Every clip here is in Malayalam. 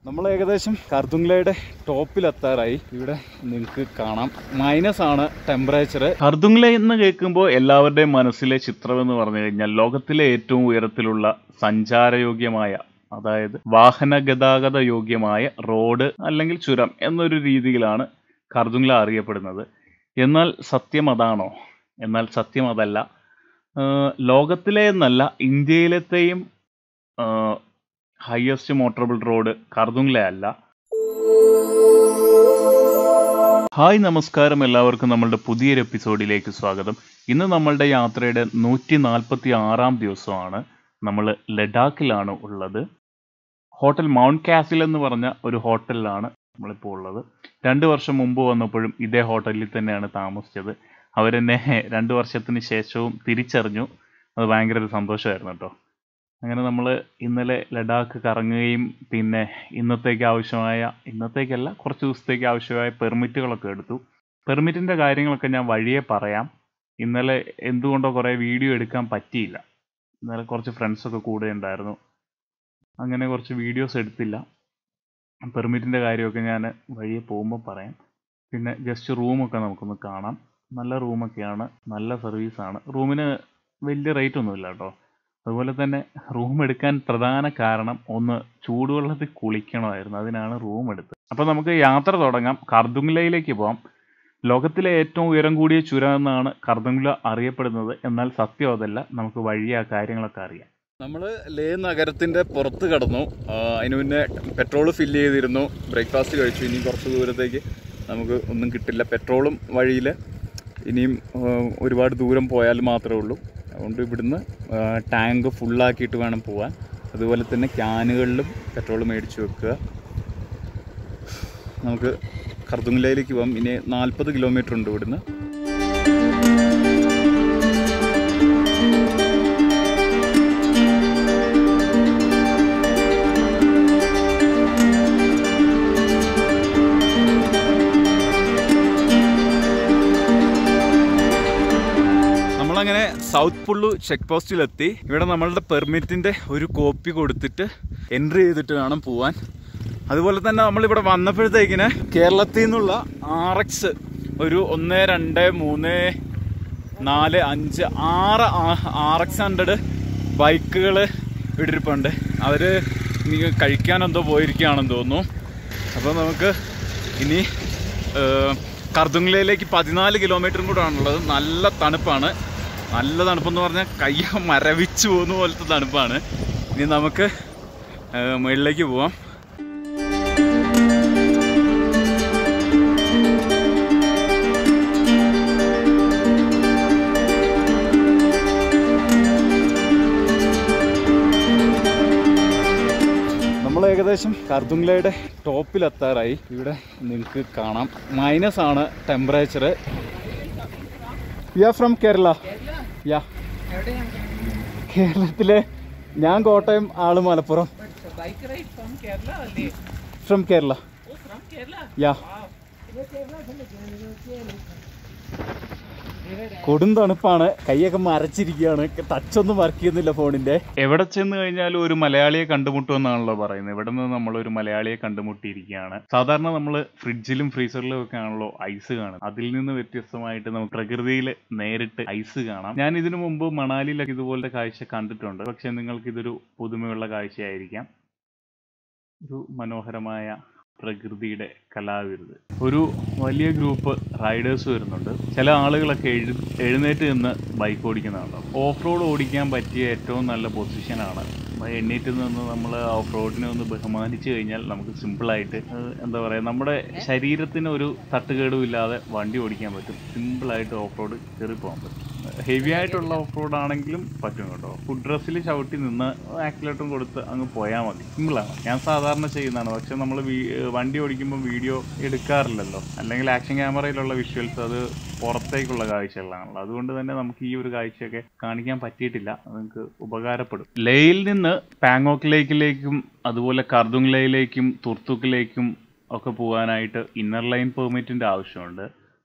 നമ്മൾ ഏകദേശം കർദുംഗ്ലയുടെ ടോപ്പിലെത്താറായി ഇവിടെ നിങ്ങൾക്ക് കാണാം മൈനസ് ആണ് ടെമ്പറേച്ചർ ഹർദുംഗ്ല എന്ന് കേൾക്കുമ്പോൾ എല്ലാവരുടെയും മനസ്സിലെ ചിത്രം എന്ന് പറഞ്ഞു കഴിഞ്ഞാൽ ലോകത്തിലെ ഏറ്റവും ഉയരത്തിലുള്ള സഞ്ചാരയോഗ്യമായ അതായത് വാഹന ഗതാഗത യോഗ്യമായ റോഡ് അല്ലെങ്കിൽ ചുരം എന്നൊരു രീതിയിലാണ് കർദുംഗ്ല അറിയപ്പെടുന്നത് എന്നാൽ സത്യം അതാണോ എന്നാൽ സത്യം അതല്ല ആഹ് ലോകത്തിലെ എന്നല്ല ഇന്ത്യയിലത്തെയും ഹയസ്റ്റ് മോട്ടറബിൾ റോഡ് കർദുംഗ്ല അല്ല ഹായ് നമസ്കാരം എല്ലാവർക്കും നമ്മളുടെ പുതിയൊരു എപ്പിസോഡിലേക്ക് സ്വാഗതം ഇന്ന് നമ്മളുടെ യാത്രയുടെ നൂറ്റി നാൽപ്പത്തി ആറാം ദിവസമാണ് നമ്മൾ ലഡാക്കിലാണ് ഉള്ളത് ഹോട്ടൽ മൗണ്ട് കാസിൽ എന്ന് പറഞ്ഞ ഒരു ഹോട്ടലിലാണ് നമ്മളിപ്പോൾ ഉള്ളത് രണ്ട് വർഷം മുമ്പ് വന്നപ്പോഴും ഇതേ ഹോട്ടലിൽ തന്നെയാണ് താമസിച്ചത് അവരെന്നെ രണ്ട് വർഷത്തിന് ശേഷവും തിരിച്ചറിഞ്ഞു അത് ഭയങ്കര ഒരു സന്തോഷമായിരുന്നു കേട്ടോ അങ്ങനെ നമ്മൾ ഇന്നലെ ലഡാക്ക് കറങ്ങുകയും പിന്നെ ഇന്നത്തേക്ക് ആവശ്യമായ ഇന്നത്തേക്കല്ല കുറച്ച് ദിവസത്തേക്ക് ആവശ്യമായ പെർമിറ്റുകളൊക്കെ എടുത്തു പെർമിറ്റിൻ്റെ കാര്യങ്ങളൊക്കെ ഞാൻ വഴിയെ പറയാം ഇന്നലെ എന്തുകൊണ്ടോ കുറേ വീഡിയോ എടുക്കാൻ പറ്റിയില്ല ഇന്നലെ കുറച്ച് ഫ്രണ്ട്സൊക്കെ കൂടെ ഉണ്ടായിരുന്നു അങ്ങനെ കുറച്ച് വീഡിയോസ് എടുത്തില്ല പെർമിറ്റിൻ്റെ കാര്യമൊക്കെ ഞാൻ വഴിയെ പോകുമ്പോൾ പറയാം പിന്നെ ജസ്റ്റ് റൂമൊക്കെ നമുക്കൊന്ന് കാണാം നല്ല റൂമൊക്കെയാണ് നല്ല സർവീസാണ് റൂമിന് വലിയ റേറ്റ് ഒന്നുമില്ല കേട്ടോ അതുപോലെ തന്നെ റൂം എടുക്കാൻ പ്രധാന കാരണം ഒന്ന് ചൂടുവെള്ളത്തിൽ കുളിക്കണമായിരുന്നു അതിനാണ് റൂം എടുത്തത് അപ്പോൾ നമുക്ക് യാത്ര തുടങ്ങാം കർദുംഗ്ലയിലേക്ക് പോകാം ലോകത്തിലെ ഏറ്റവും ഉയരം കൂടിയ ചുരം എന്നാണ് കർദുംഗ്ല അറിയപ്പെടുന്നത് എന്നാൽ സത്യം അതല്ല നമുക്ക് വഴിയെ ആ കാര്യങ്ങളൊക്കെ അറിയാം നമ്മൾ ലേ നഗരത്തിന്റെ പുറത്ത് കടന്നു ആ, അതിന് മുന്നേ പെട്രോൾ ഫില്ല് ചെയ്തിരുന്നു ബ്രേക്ക്ഫാസ്റ്റ് കഴിച്ചു ഇനി കുറച്ച് ദൂരത്തേക്ക് നമുക്ക് ഒന്നും കിട്ടില്ല പെട്രോളും വഴിയിൽ ഇനിയും ആ, ഒരുപാട് ദൂരം പോയാൽ മാത്രമേ ഉള്ളൂ അതുകൊണ്ട് ഇവിടുന്ന് ആ, ടാങ്ക് ഫുള്ളാക്കിയിട്ട് വേണം പോകാൻ അതുപോലെ തന്നെ ക്യാനുകളിലും പെട്രോൾ മേടിച്ച് വെക്കുക നമുക്ക് കർദുംഗ്ലയിലേക്ക് പോകാം ഇനി നാൽപ്പത് കിലോമീറ്റർ ഉണ്ട് ഇവിടുന്ന് നമ്മളങ്ങനെ സൗത്ത് പുള്ളു ചെക്ക് പോസ്റ്റിലെത്തി ഇവിടെ നമ്മളുടെ പെർമിറ്റിന്റെ ഒരു കോപ്പി കൊടുത്തിട്ട് എൻട്രി ചെയ്തിട്ട് വേണം പോവാൻ അതുപോലെ തന്നെ നമ്മൾ ഇവിടെ വന്നപ്പോഴത്തേക്കിന് കേരളത്തിൽ നിന്നുള്ള ആർ എക്സ് ഒരു ഒന്ന് രണ്ട് മൂന്ന് നാല് അഞ്ച് ആറ് ആർ എക്സ് ഹൺഡ്രഡ് ബൈക്കുകൾ ഇട്ടിരിപ്പുണ്ട് അവര് ഇനി കഴിക്കാൻ എന്തോ പോയിരിക്കുകയാണെന്ന് തോന്നുന്നു അപ്പോൾ നമുക്ക് ഇനി ഏഹ്, കർദുംഗ്ലയിലേക്ക് പതിനാല് കിലോമീറ്ററും കൂടെ ആണുള്ളത് നല്ല തണുപ്പാണ് നല്ല തണുപ്പെന്ന് പറഞ്ഞാൽ കൈ മരവിച്ചു പോകുന്ന പോലത്തെ തണുപ്പാണ് ഇനി നമുക്ക് ഏഹ്, മുകളിലേക്ക് പോവാം നമ്മൾ ഏകദേശം കർദുംഗ്ലയുടെ ടോപ്പിലെത്താറായി ഇവിടെ നിങ്ങൾക്ക് കാണാം മൈനസ് ആണ് temperature you are from Kerala yeah കേരളത്തിലെ ഞാൻ കോട്ടയം ആള് Malappuram Bike ride from Kerala only. From Kerala Oh, from Kerala? Yeah കൊടും തണുപ്പാണ് കൈയൊക്കെ മരച്ചിരിക്കുകയാണ് ടച്ചൊന്നും വർക്ക് ചെയ്യുന്നില്ല ഫോണിന്റെ എവിടെ ചെന്ന് കഴിഞ്ഞാലും ഒരു മലയാളിയെ കണ്ടുമുട്ടുമെന്നാണല്ലോ പറയുന്നത് ഇവിടെ നിന്ന് നമ്മൾ ഒരു മലയാളിയെ കണ്ടുമുട്ടിയിരിക്കുകയാണ് സാധാരണ നമ്മൾ ഫ്രിഡ്ജിലും ഫ്രീസറിലും ഒക്കെ ആണല്ലോ ഐസ് കാണുന്നത് അതിൽ നിന്ന് വ്യത്യസ്തമായിട്ട് നമുക്ക് പ്രകൃതിയിൽ നേരിട്ട് ഐസ് കാണാം ഞാൻ ഇതിനു മുമ്പ് മണാലിയിലൊക്കെ ഇതുപോലത്തെ കാഴ്ച കണ്ടിട്ടുണ്ട് പക്ഷെ നിങ്ങൾക്ക് ഇതൊരു പുതുമയുള്ള കാഴ്ചയായിരിക്കാം ഒരു മനോഹരമായ പ്രകൃതിയുടെ കലാവിരുത് ഒരു വലിയ ഗ്രൂപ്പ് റൈഡേഴ്സ് വരുന്നുണ്ട് ചില ആളുകളൊക്കെ എഴു എഴുന്നേറ്റ് നിന്ന് ബൈക്ക് ഓടിക്കുന്നതാണ് ഓഫ് റോഡ് ഓടിക്കാൻ പറ്റിയ ഏറ്റവും നല്ല പൊസിഷനാണ് എണ്ണീറ്റ് നിന്ന് നമ്മൾ ഓഫ് റോഡിനെ ഒന്ന് ബഹുമാനിച്ചു കഴിഞ്ഞാൽ നമുക്ക് സിമ്പിളായിട്ട് എന്താ പറയുക നമ്മുടെ ശരീരത്തിന് ഒരു തട്ടുകേടും ഇല്ലാതെ വണ്ടി ഓടിക്കാൻ പറ്റും സിമ്പിളായിട്ട് ഓഫ് റോഡ് കയറി പോകാൻ പറ്റും ഹെവി ആയിട്ടുള്ള ഓഫ് റോഡ് ആണെങ്കിലും പറ്റും കേട്ടോ ഫുഡ് ഡ്രസ്സിൽ ചവിട്ടി നിന്ന് ആക്സിലേറ്ററും കൊടുത്ത് അങ്ങ് പോയാൽ മതി സിമ്പിളാണ് ഞാൻ സാധാരണ ചെയ്യുന്നതാണ് പക്ഷെ നമ്മൾ വണ്ടി ഓടിക്കുമ്പോൾ വീഡിയോ എടുക്കാറില്ലല്ലോ അല്ലെങ്കിൽ ആക്ഷൻ ക്യാമറയിലുള്ള വിഷ്വൽസ് അത് പുറത്തേക്കുള്ള കാഴ്ചകളാണല്ലോ അതുകൊണ്ട് തന്നെ നമുക്ക് ഈ ഒരു കാഴ്ചയൊക്കെ കാണിക്കാൻ പറ്റിയിട്ടില്ല അത് നിങ്ങൾക്ക് ഉപകാരപ്പെടും ലേയിൽ നിന്ന് പാങ്ങോക്ക് ലേക്കിലേക്കും അതുപോലെ കർദുങ് ലേയിലേക്കും തുർത്തുക്കിലേക്കും ഒക്കെ പോകാനായിട്ട് ഇന്നർ ലൈൻ പെർമിറ്റിന്റെ ആവശ്യമുണ്ട്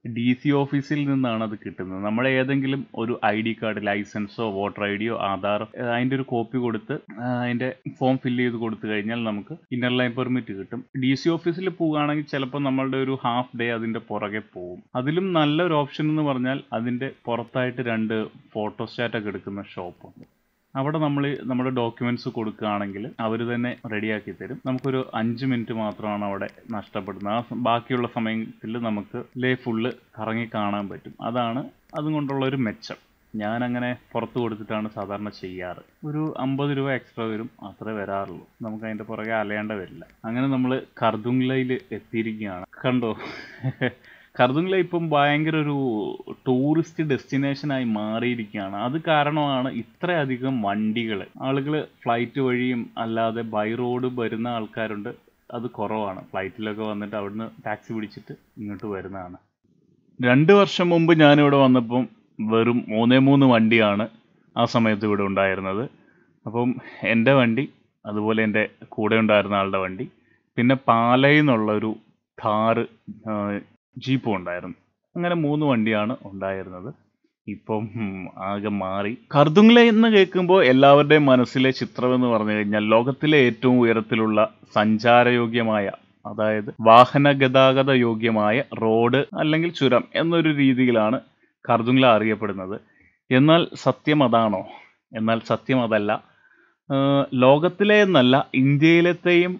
ഡി സി ഓഫീസിൽ നിന്നാണ് അത് കിട്ടുന്നത് നമ്മൾ ഏതെങ്കിലും ഒരു ഐ ഡി കാർഡ് ലൈസൻസോ വോട്ടർ ഐ ഡിയോ ആധാർ അതിൻ്റെ ഒരു കോപ്പി കൊടുത്ത് ആ, അതിൻ്റെ ഫോം ഫില്ല് ചെയ്ത് കൊടുത്തു കഴിഞ്ഞാൽ നമുക്ക് ഇന്നർ ലൈൻ പെർമിറ്റ് കിട്ടും ഡി സി ഓഫീസിൽ പോവുകയാണെങ്കിൽ ചിലപ്പോൾ നമ്മളുടെ ഒരു ഹാഫ് ഡേ അതിൻ്റെ പുറകെ പോകും അതിലും നല്ലൊരു ഓപ്ഷൻ എന്ന് പറഞ്ഞാൽ അതിൻ്റെ പുറത്തായിട്ട് രണ്ട് ഫോട്ടോസ്റ്റാറ്റൊക്കെ എടുക്കുന്ന ഷോപ്പുണ്ട് അവിടെ നമ്മൾ നമ്മുടെ ഡോക്യുമെന്റ്സ് കൊടുക്കുകയാണെങ്കിൽ അവർ തന്നെ റെഡിയാക്കി തരും നമുക്കൊരു അഞ്ച് മിനിറ്റ് മാത്രമാണ് അവിടെ നഷ്ടപ്പെടുന്നത് ആ സ- ബാക്കിയുള്ള സമയത്തിൽ നമുക്ക് ലേ ഫുള്ള് കറങ്ങി കാണാൻ പറ്റും അതാണ് അതുകൊണ്ടുള്ള ഒരു മെച്ചം ഞാൻ അങ്ങനെ പുറത്ത് കൊടുത്തിട്ടാണ് സാധാരണ ചെയ്യാറ് ഒരു അമ്പത് രൂപ എക്സ്ട്രാ വരും അത്രേ വരാറുള്ളൂ നമുക്ക് അതിന്റെ പുറകെ അലയേണ്ട വരില്ല അങ്ങനെ നമ്മൾ കർദുങ്ലയിൽ എത്തിയിരിക്കുകയാണ് കണ്ടോ കർദുങ്ല ഇപ്പം ഭയങ്കര ഒരു ടൂറിസ്റ്റ് ഡെസ്റ്റിനേഷനായി മാറിയിരിക്കുകയാണ് അത് കാരണമാണ് ഇത്രയധികം വണ്ടികൾ ആളുകൾ ഫ്ലൈറ്റ് വഴിയും അല്ലാതെ ബൈ റോഡ് വരുന്ന ആൾക്കാരുണ്ട് അത് കുറവാണ് ഫ്ലൈറ്റിലൊക്കെ വന്നിട്ട് അവിടുന്ന് ടാക്സി പിടിച്ചിട്ട് ഇങ്ങോട്ട് വരുന്നതാണ് രണ്ട് വർഷം മുമ്പ് ഞാനിവിടെ വന്നപ്പം വെറും മൂന്നേ മൂന്ന് വണ്ടിയാണ് ആ സമയത്ത് ഇവിടെ ഉണ്ടായിരുന്നത് അപ്പം എൻ്റെ വണ്ടി അതുപോലെ എൻ്റെ കൂടെ ഉണ്ടായിരുന്ന ആളുടെ വണ്ടി പിന്നെ പാലയിൽ നിന്നുള്ള ഒരു ഥാറ് ആ, ജീപ്പും ഉണ്ടായിരുന്നു അങ്ങനെ മൂന്ന് വണ്ടിയാണ് ഉണ്ടായിരുന്നത് ഇപ്പം ഉം, ആകെ മാറി കർദുങ്ല എന്ന് കേൾക്കുമ്പോൾ എല്ലാവരുടെയും മനസ്സിലെ ചിത്രം എന്ന് പറഞ്ഞു കഴിഞ്ഞാൽ ലോകത്തിലെ ഏറ്റവും ഉയരത്തിലുള്ള സഞ്ചാരയോഗ്യമായ അതായത് വാഹന ഗതാഗത യോഗ്യമായ റോഡ് അല്ലെങ്കിൽ ചുരം എന്നൊരു രീതിയിലാണ് കർദുങ്ല അറിയപ്പെടുന്നത് എന്നാൽ സത്യം അതാണോ എന്നാൽ സത്യം അതല്ല ആഹ് ലോകത്തിലെ എന്നല്ല ഇന്ത്യയിലത്തെയും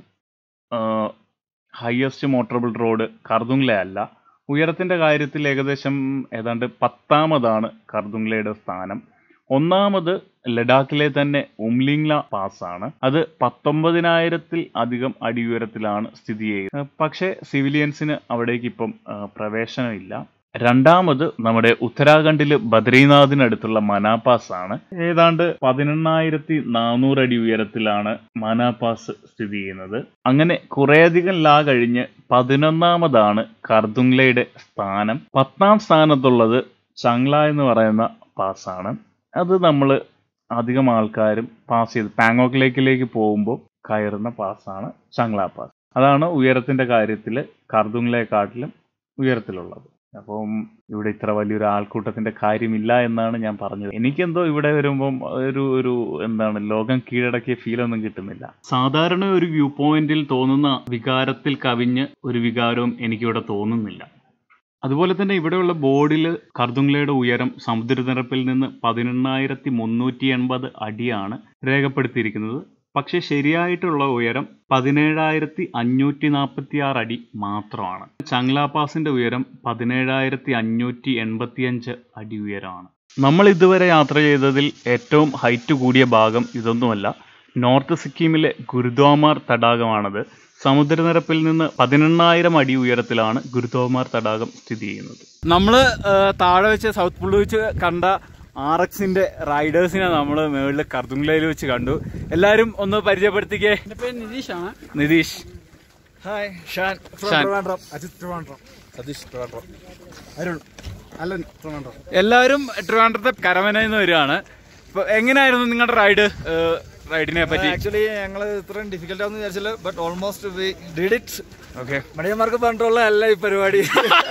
ഹയസ്റ്റ് മോട്ടറബിൾ റോഡ് കർദുങ്ല അല്ല ഉയരത്തിന്റെ കാര്യത്തിൽ ഏകദേശം ഏതാണ്ട് പത്താമതാണ് കർദുങ്ലയുടെ സ്ഥാനം ഒന്നാമത് ലഡാക്കിലെ തന്നെ ഉംലിംഗ്ല പാസ് ആണ് അത് പത്തൊമ്പതിനായിരത്തിൽ അധികം അടി ഉയരത്തിലാണ് സ്ഥിതി ചെയ്യുന്നത് പക്ഷേ സിവിലിയൻസിന് അവിടേക്ക് ഇപ്പം ആ, പ്രവേശനമില്ല രണ്ടാമത് നമ്മുടെ ഉത്തരാഖണ്ഡില് ബദ്രീനാഥിനടുത്തുള്ള മനാപാസ് ആണ് ഏതാണ്ട് പതിനെണ്ണായിരത്തി നാനൂറ് അടി ഉയരത്തിലാണ് മനാപാസ് സ്ഥിതി ചെയ്യുന്നത് അങ്ങനെ കുറേയധികം ലാ കഴിഞ്ഞ് പതിനൊന്നാമതാണ് കർദുങ്ലയുടെ സ്ഥാനം പത്താം സ്ഥാനത്തുള്ളത് ചങ്ല എന്ന് പറയുന്ന പാസ്സാണ് അത് നമ്മൾ അധികം ആൾക്കാരും പാസ് ചെയ്ത് പാങ്ങോക്ക് ലേക്കിലേക്ക് പോകുമ്പോൾ കയറുന്ന പാസ്സാണ് ചങ്ല പാസ് അതാണ് ഉയരത്തിന്റെ കാര്യത്തിൽ കർദുങ്ലയെക്കാട്ടിലും ഉയരത്തിലുള്ളത് അപ്പം ഇവിടെ ഇത്ര വലിയൊരു ആൾക്കൂട്ടത്തിന്റെ കാര്യമില്ല എന്നാണ് ഞാൻ പറഞ്ഞത് എനിക്കെന്തോ ഇവിടെ വരുമ്പം ഒരു ഒരു എന്താണ് ലോകം കീഴടക്കിയ ഫീൽ ഒന്നും കിട്ടുന്നില്ല സാധാരണ ഒരു വ്യൂ പോയിന്റിൽ തോന്നുന്ന വികാരത്തിൽ കവിഞ്ഞ് ഒരു വികാരവും എനിക്കിവിടെ തോന്നുന്നില്ല അതുപോലെ തന്നെ ഇവിടെയുള്ള ബോർഡിൽ കർദുങ്ലയുടെ ഉയരം സമുദ്രനിരപ്പിൽ നിന്ന് പതിനെണ്ണായിരത്തി മുന്നൂറ്റി എൺപത് അടിയാണ് രേഖപ്പെടുത്തിയിരിക്കുന്നത് പക്ഷെ ശരിയായിട്ടുള്ള ഉയരം പതിനേഴായിരത്തി അഞ്ഞൂറ്റി നാൽപ്പത്തി ആറ് അടി മാത്രമാണ് ചങ്ല പാസിന്റെ ഉയരം പതിനേഴായിരത്തി അഞ്ഞൂറ്റി എൺപത്തിയഞ്ച് അടി ഉയരമാണ് നമ്മൾ ഇതുവരെ യാത്ര ചെയ്തതിൽ ഏറ്റവും ഹൈറ്റ് കൂടിയ ഭാഗം ഇതൊന്നുമല്ല നോർത്ത് സിക്കിമിലെ ഗുരുദ്വാമാർ തടാകമാണത് സമുദ്രനിരപ്പിൽ നിന്ന് പതിനെണ്ണായിരം അടി ഉയരത്തിലാണ് ഗുരുദ്വാമാർ തടാകം സ്ഥിതി ചെയ്യുന്നത് നമ്മള് ആ, താഴെ വെച്ച് സൗത്ത് പുള്ളി വെച്ച് കണ്ട ആർ എക്സിന്റെ റൈഡേഴ്സിനെ നമ്മൾ മുകളിൽ കർദുങ്ലയിൽ വെച്ച് കണ്ടു എല്ലാരും ഒന്ന് പരിചയപ്പെടുത്തിക്കേ എന്റെ പേര് നിതീഷാണ് Nitish hi Shan from Shan. Trivandrum Ajith Trivandrum Satheesh Trivandrum Arun Allen Trivandrum എല്ലാവരും ട്രിവാൻഡ്രത്തെ കരമനയിൽ നിന്ന് വരികയാണ് ഇപ്പൊ എങ്ങനെയായിരുന്നു നിങ്ങളുടെ റൈഡ് റൈഡിനെ പറ്റി ആക്ച്വലി ഞങ്ങൾ ഇത്രയും ഡിഫിക്കൽട്ട് ആണെന്ന് വിചാരിച്ചില്ല but almost we did it okay മണിയന്മാർക്ക് പറഞ്ഞിട്ടുള്ള അല്ല ഈ പരിപാടി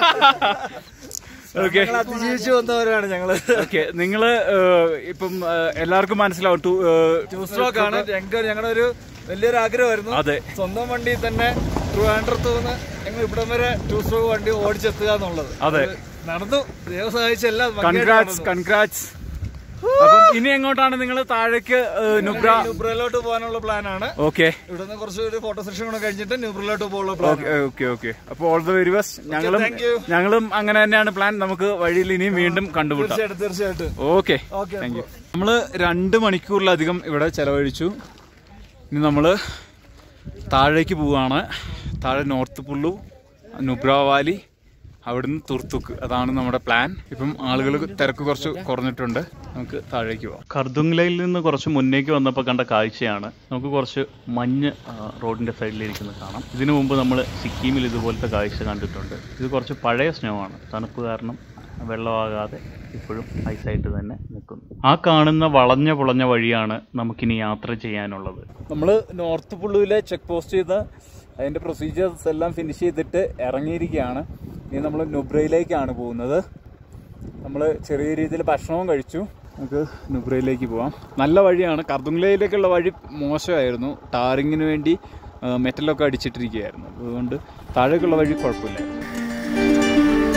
ഓക്കെ ഞങ്ങൾ അതിജീവിച്ചു വന്നവരാണ് ഞങ്ങള് ഓക്കെ നിങ്ങള് ഏഹ്, ഇപ്പം ഏഹ്, എല്ലാവർക്കും മനസ്സിലാവും ടു ടൂ സ്ട്രോക്ക് ആണ് ഞങ്ങൾക്ക് ഞങ്ങളുടെ ഒരു വലിയൊരു ആഗ്രഹമായിരുന്നു അതെ സ്വന്തം വണ്ടി തന്നെ ട്രിവാൻഡ്രത്ത് നിന്ന് ഞങ്ങൾ ഇവിടം വരെ ടൂ സ്ട്രോക്ക് വണ്ടി ഓടിച്ചെത്തുക എന്നുള്ളത് അതെ. അത് നടന്നു ദൈവം സഹായിച്ച എല്ലാം കൺഗ്രാറ്റ്സ് കൺഗ്രാറ്റ്സ് അപ്പം ഇനി എങ്ങോട്ടാണ് നിങ്ങൾ താഴേക്ക് ഏഹ്, നുബ്ര ന്യൂബ്രയിലോട്ട് പോകാനുള്ള പ്ലാനാണ് ഓക്കെ ഇവിടുന്ന് കുറച്ച് ഒരു ഫോട്ടോ സെഷൻ കൂടെ കഴിഞ്ഞിട്ട് ന്യൂബ്രയിലോട്ട് പോകാനുള്ള പ്ലാൻ ഓക്കെ ഓക്കെ ഓക്കെ അപ്പൊ ഓൾ ദ വെരി ബെസ്റ്റ് ഞങ്ങളും thank you. ഞങ്ങളും അങ്ങനെ തന്നെയാണ് പ്ലാൻ നമുക്ക് വഴിയിൽ ഇനിയും വീണ്ടും കണ്ടുമുട്ടാം തീർച്ചയായിട്ടും തീർച്ചയായിട്ടും ഓക്കെ Okay, താങ്ക് യു നമ്മള് രണ്ട് മണിക്കൂറിലധികം ഇവിടെ ചെലവഴിച്ചു ഇനി നമ്മള് താഴേക്ക് പോവാണ് താഴെ നോർത്ത് പുള്ളു നുബ്ര വാലി അവിടുന്ന് തുർത്തുക്ക് അതാണ് നമ്മുടെ പ്ലാൻ ഇപ്പം ആളുകൾ തിരക്ക് കുറച്ച് കുറഞ്ഞിട്ടുണ്ട് നമുക്ക് താഴേക്ക് പോവാം കർദുങ്ലയിൽ നിന്ന് കുറച്ച് മുന്നേക്ക് വന്നപ്പോൾ കണ്ട കാഴ്ചയാണ് നമുക്ക് കുറച്ച് മഞ്ഞ് ആ, റോഡിന്റെ സൈഡിലിരിക്കുന്നത് കാണാം ഇതിനു മുമ്പ് നമ്മൾ സിക്കിമിൽ ഇതുപോലത്തെ കാഴ്ച കണ്ടിട്ടുണ്ട് ഇത് കുറച്ച് പഴയ സ്നോ ആണ് തണുപ്പ് കാരണം വെള്ളമാകാതെ ഇപ്പോഴും ഐസായിട്ട് തന്നെ നിൽക്കുന്നു ആ കാണുന്ന വളഞ്ഞ പുളഞ്ഞ വഴിയാണ് നമുക്കിനി യാത്ര ചെയ്യാനുള്ളത് നമ്മൾ നോർത്ത് പുള്ളുവിലെ ചെക്ക് പോസ്റ്റ് ചെയ്ത് അതിന്റെ പ്രൊസീജിയേഴ്സ് എല്ലാം ഫിനിഷ് ചെയ്തിട്ട് ഇറങ്ങിയിരിക്കുകയാണ് ഇനി നമ്മൾ നുബ്രയിലേക്കാണ് പോകുന്നത് നമ്മൾ ചെറിയ രീതിയിൽ ഭക്ഷണവും കഴിച്ചു നമുക്ക് നുബ്രയിലേക്ക് പോവാം നല്ല വഴിയാണ് കർദുംഗ്ലയിലേക്കുള്ള വഴി മോശമായിരുന്നു ടാറിങ്ങിന് വേണ്ടി ആ, മെറ്റലൊക്കെ അടിച്ചിട്ടിരിക്കുകയായിരുന്നു അതുകൊണ്ട് താഴേക്കുള്ള വഴി കുഴപ്പമില്ലായിരുന്നു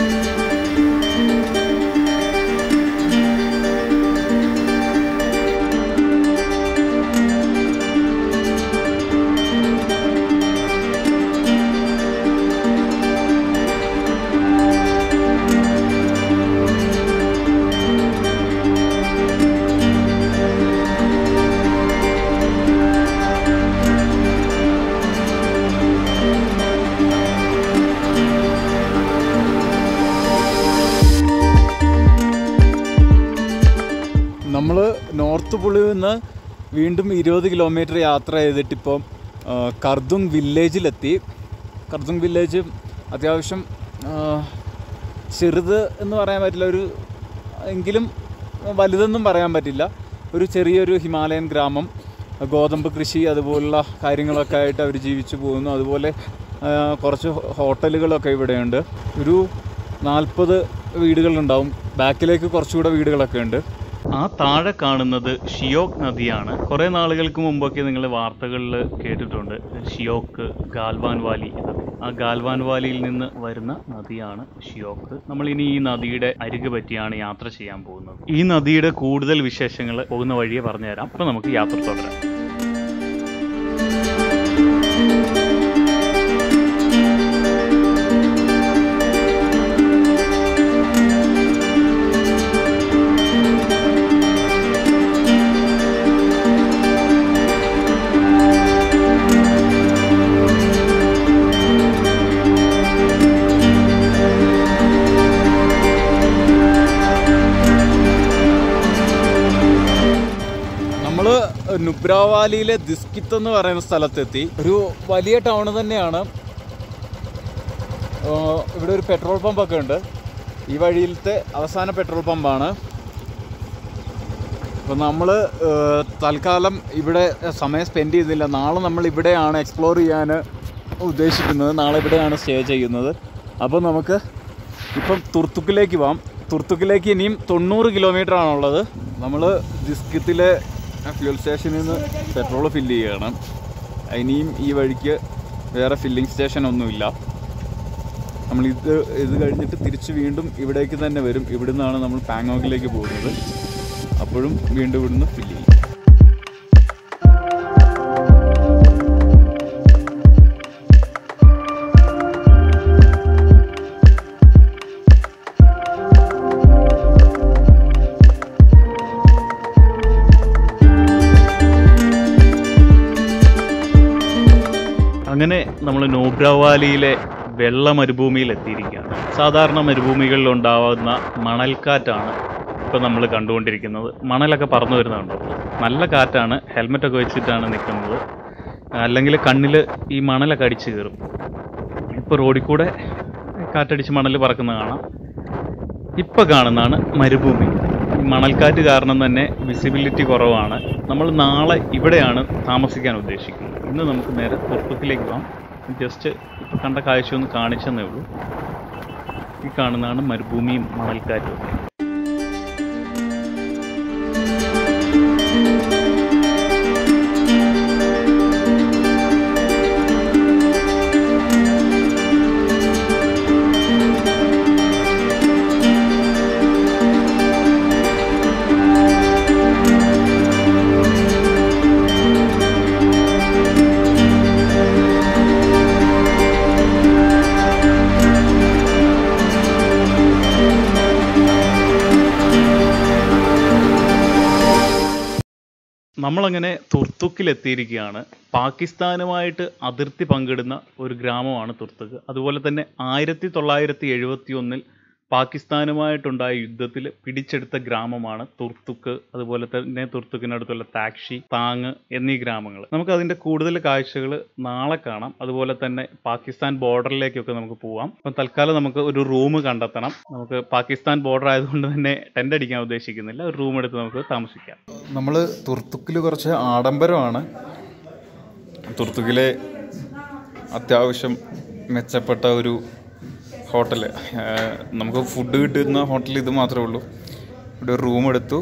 നമ്മൾ നോർത്ത് പുളിയിൽ നിന്ന് വീണ്ടും ഇരുപത് കിലോമീറ്റർ യാത്ര ചെയ്തിട്ട് ഇപ്പം ആ, കർദുങ് വില്ലേജിലെത്തി കർദുങ് വില്ലേജ് അത്യാവശ്യം ആ, ചെറുത് എന്ന് പറയാൻ പറ്റില്ല ഒരു എങ്കിലും വലുതെന്നും പറയാൻ പറ്റില്ല ഒരു ചെറിയൊരു ഹിമാലയൻ ഗ്രാമം ഗോതമ്പ് കൃഷി അതുപോലുള്ള കാര്യങ്ങളൊക്കെ ആയിട്ട് അവർ ജീവിച്ചു പോകുന്നു അതുപോലെ ആ, കുറച്ച് ഹോട്ടലുകളൊക്കെ ഇവിടെയുണ്ട് ഒരു നാൽപ്പത് വീടുകളുണ്ടാവും ബാക്കിലേക്ക് കുറച്ചുകൂടെ വീടുകളൊക്കെ ഉണ്ട് ആ താഴെ കാണുന്നത് ഷിയോക്ക് നദിയാണ് കുറെ നാളുകൾക്ക് മുമ്പൊക്കെ നിങ്ങൾ വാർത്തകളിൽ കേട്ടിട്ടുണ്ട് ഷിയോക്ക് ഗാൽവാൻ വാലി എന്നൊക്കെ ആ ഗാൽവാൻ വാലിയിൽ നിന്ന് വരുന്ന നദിയാണ് ഷിയോക്ക് നമ്മൾ ഇനി ഈ നദിയുടെ അരികു പറ്റിയാണ് യാത്ര ചെയ്യാൻ പോകുന്നത് ഈ നദിയുടെ കൂടുതൽ വിശേഷങ്ങൾ പോകുന്ന വഴിയെ പറഞ്ഞുതരാം അപ്പൊ നമുക്ക് യാത്ര തുടരാം നമ്മൾ നുബ്രാവാലിയിലെ ദിസ്കിത്ത് എന്ന് പറയുന്ന സ്ഥലത്തെത്തി ഒരു വലിയ ടൗൺ തന്നെയാണ് ആ, ഇവിടെ ഒരു പെട്രോൾ പമ്പ് ഒക്കെ ഉണ്ട് ഈ വഴിയിലത്തെ അവസാന പെട്രോൾ പമ്പാണ് അപ്പോൾ നമ്മൾ തൽക്കാലം ഇവിടെ സമയം സ്പെൻഡ് ചെയ്യുന്നില്ല നാളെ നമ്മൾ ഇവിടെയാണ് എക്സ്പ്ലോർ ചെയ്യാൻ ഉദ്ദേശിക്കുന്നത് നാളെ ഇവിടെയാണ് സ്റ്റേ ചെയ്യുന്നത് അപ്പോൾ നമുക്ക് ഇപ്പം തുർത്തുക്കിലേക്ക് പോവാം തുർത്തുക്കിലേക്ക് ഇനിയും തൊണ്ണൂറ് കിലോമീറ്റർ ആണുള്ളത് നമ്മൾ ദിസ്കിത്തിലെ ഫ്യൂൽ സ്റ്റേഷനിൽ നിന്ന് പെട്രോൾ ഫില്ല് ചെയ്യണം ഇനിയും ഈ വഴിക്ക് വേറെ ഫില്ലിംഗ് സ്റ്റേഷൻ ഒന്നുമില്ല നമ്മൾ ഇത് ഇത് കഴിഞ്ഞിട്ട് തിരിച്ച് വീണ്ടും ഇവിടേക്ക് തന്നെ വരും ഇവിടുന്നാണ് നമ്മൾ പാങ്ങോക്കിലേക്ക് പോകുന്നത് അപ്പോഴും വീണ്ടും ഇവിടുന്ന് ഫില്ല് ചെയ്യും അങ്ങനെ നമ്മൾ നോബ്രവാലിയിലെ വെള്ള മരുഭൂമിയിൽ എത്തിയിരിക്കുകയാണ് സാധാരണ മരുഭൂമികളിൽ ഉണ്ടാവുന്ന മണൽക്കാറ്റാണ് ഇപ്പം നമ്മൾ കണ്ടുകൊണ്ടിരിക്കുന്നത് മണലൊക്കെ പറന്നു വരുന്നുണ്ടോ നല്ല കാറ്റാണ് ഹെൽമെറ്റൊക്കെ വെച്ചിട്ടാണ് നിൽക്കുന്നത് അല്ലെങ്കിൽ കണ്ണിൽ ഈ മണലൊക്കെ അടിച്ച് കയറും ഇപ്പോൾ റോഡിൽ കൂടെ കാറ്റടിച്ച് മണൽ പറക്കുന്ന കാണാം ഇപ്പം കാണുന്നതാണ് മരുഭൂമി ഈ മണൽക്കാറ്റ് കാരണം തന്നെ വിസിബിലിറ്റി കുറവാണ് നമ്മൾ നാളെ ഇവിടെയാണ് താമസിക്കാൻ ഉദ്ദേശിക്കുന്നത് ഇന്ന് നമുക്ക് നേരെ തുർത്തുക്കിലേക്ക് പോകാം ജസ്റ്റ് ഇപ്പോൾ കണ്ട കാഴ്ച ഒന്ന് കാണിച്ചെന്നേ ഉള്ളൂ ഈ കാണുന്നതാണ് മരുഭൂമിയും മണൽക്കാറ്റും ഒക്കെ നമ്മളങ്ങനെ തുർത്തുക്കിൽ എത്തിയിരിക്കുകയാണ് പാകിസ്ഥാനുമായിട്ട് അതിർത്തി പങ്കിടുന്ന ഒരു ഗ്രാമമാണ് തുർത്തുക്ക് അതുപോലെ തന്നെ ആയിരത്തി തൊള്ളായിരത്തി എഴുപത്തി ഒന്നിൽ പാകിസ്ഥാനുമായിട്ടുണ്ടായ യുദ്ധത്തിൽ പിടിച്ചെടുത്ത ഗ്രാമമാണ് തുർത്തുക്ക് അതുപോലെ തന്നെ തുർത്തുക്കിനടുത്തുള്ള താക്ഷി താങ് എന്നീ ഗ്രാമങ്ങൾ നമുക്ക് അതിന്റെ കൂടുതൽ കാഴ്ചകൾ നാളെ കാണാം അതുപോലെ തന്നെ പാകിസ്ഥാൻ ബോർഡറിലേക്കൊക്കെ നമുക്ക് പോവാം അപ്പം തൽക്കാലം നമുക്ക് ഒരു റൂം കണ്ടെത്തണം നമുക്ക് പാകിസ്ഥാൻ ബോർഡർ ആയതുകൊണ്ട് തന്നെ ടെന്റ് അടിക്കാൻ ഉദ്ദേശിക്കുന്നില്ല ഒരു റൂം എടുത്ത് നമുക്ക് താമസിക്കാം നമ്മൾ തുർത്തുക്കിൽ കുറച്ച് ആഡംബരമാണ് തുർത്തുക്കിലെ അത്യാവശ്യം മെച്ചപ്പെട്ട ഒരു ഹോട്ടൽ നമുക്ക് ഫുഡ് കിട്ടുന്ന ഹോട്ടൽ ഇത് മാത്രമേ ഉള്ളൂ ഇവിടെ ഒരു റൂം എടുത്തു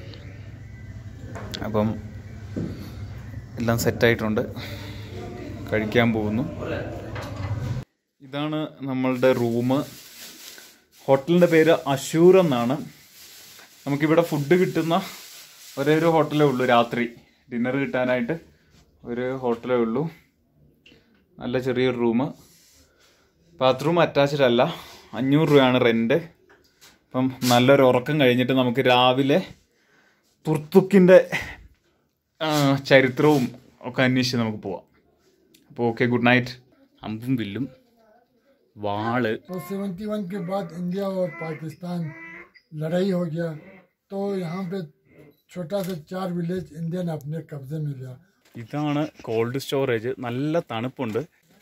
അപ്പം എല്ലാം സെറ്റായിട്ടുണ്ട് കഴിക്കാൻ പോകുന്നു ഇതാണ് നമ്മളുടെ റൂം ഹോട്ടലിൻ്റെ പേര് അഷൂർ എന്നാണ് നമുക്കിവിടെ ഫുഡ് കിട്ടുന്ന ഒരേ ഒരു ഹോട്ടലേ ഉള്ളൂ രാത്രി ഡിന്നർ കിട്ടാനായിട്ട് ഒരു ഹോട്ടലേ ഉള്ളൂ നല്ല ചെറിയൊരു റൂം ബാത്റൂം അറ്റാച്ച്ഡ് അല്ല അഞ്ഞൂറ് രൂപയാണ് റെൻറ്റ് അപ്പം നല്ലൊരു ഉറക്കം കഴിഞ്ഞിട്ട് നമുക്ക് രാവിലെ തുർത്തുക്കിൻ്റെ ചരിത്രവും ഒക്കെ അന്വേഷിച്ച് നമുക്ക് പോവാം അപ്പോൾ ഓക്കെ ഗുഡ് നൈറ്റ് അമ്പും വില്ലും വാള് तो 71 के बाद इंडिया और पाकिस्तान लड़ाई हो गया तो यहाँ पे छोटा सा चार विलेज इंडियन अपने कब्जे में लिया ഇതാണ് കോൾഡ് സ്റ്റോറേജ് നല്ല തണുപ്പുണ്ട്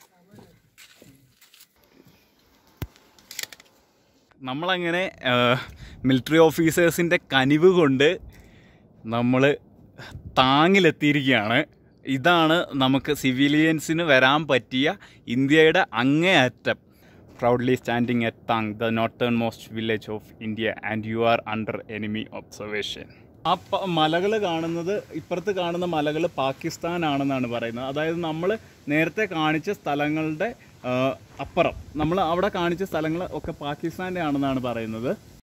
നമ്മളങ്ങനെ മിലിറ്ററി ഓഫീസേഴ്സിൻ്റെ കനിവ് കൊണ്ട് നമ്മൾ താങ്ങിലെത്തിയിരിക്കുകയാണ് ഇതാണ് നമുക്ക് സിവിലിയൻസിന് വരാൻ പറ്റിയ ഇന്ത്യയുടെ അങ്ങേയറ്റം proudly standing at Thang the northernmost village of India and you are under enemy observation ആ മലകൾ കാണുന്നത് ഇപ്പുറത്ത് കാണുന്ന മലകൾ പാകിസ്ഥാൻ ആണെന്നാണ് പറയുന്നത് അതായത് നമ്മൾ നേരത്തെ കാണിച്ച സ്ഥലങ്ങളുടെ ആ, അപ്പുറം നമ്മൾ അവിടെ കാണിച്ച സ്ഥലങ്ങൾ ഒക്കെ പാകിസ്ഥാൻ്റെ ആണെന്നാണ് പറയുന്നത്